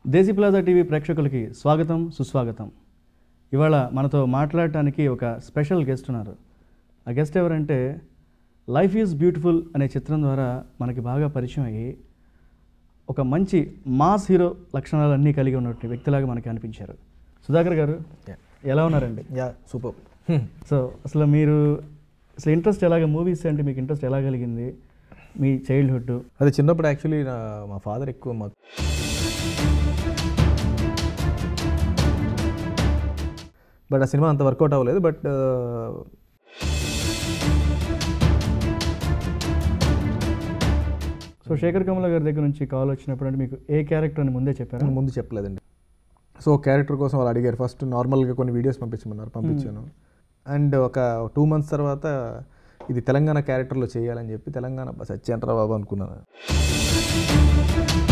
దేశీ plaza TV ప్రేక్షకులకి స్వాగతం సుస్వాగతం ఇవాళ మనతో మాట్లాడటానికి ఒక స్పెషల్ గెస్ట్ ఉన్నారు ఆ గెస్ట్ ఎవరంటే లైఫ్ ఈజ్ బ్యూటిఫుల్ అనే చిత్రం ద్వారా మనకి బాగా పరిచయం అయ్యి ఒక మంచి మాస్ హీరో లక్షణాలన్నీ కలిగి ఉన్నటువంటి వ్యక్తిలాగా మనకి అనిపించారు సుధాకర్ గారు ఎలా ఉన్నారండి యా సూపర్ సో అసలు మీరు అసలు ఇంట్రెస్ట్ ఎలాగ మూవీస్ అంటే మీకు ఇంట్రెస్ట్ ఎలా కలిగింది మీ చైల్డ్హుడ్ అది చిన్నప్పుడు యాక్చువల్లీ మా ఫాదర్ ఎక్కువ మాకు బట్ ఆ సినిమా అంత వర్కౌట్ అవ్వలేదు బట్ సో శేఖర్ కమల గారి దగ్గర నుంచి కాల్ వచ్చినప్పుడు అంటే మీకు ఏ క్యారెక్టర్ అని ముందే చెప్పారా ముందు చెప్పలేదండి సో క్యారెక్టర్ కోసం వాళ్ళు అడిగారు ఫస్ట్ నార్మల్గా కొన్ని వీడియోస్ పంపించమన్నారు పంపించాను అండ్ ఒక టూ మంత్స్ తర్వాత ఇది తెలంగాణ క్యారెక్టర్లో చేయాలని చెప్పి తెలంగాణ బస్ వచ్చేంట్రా బాబు అనుకున్నాను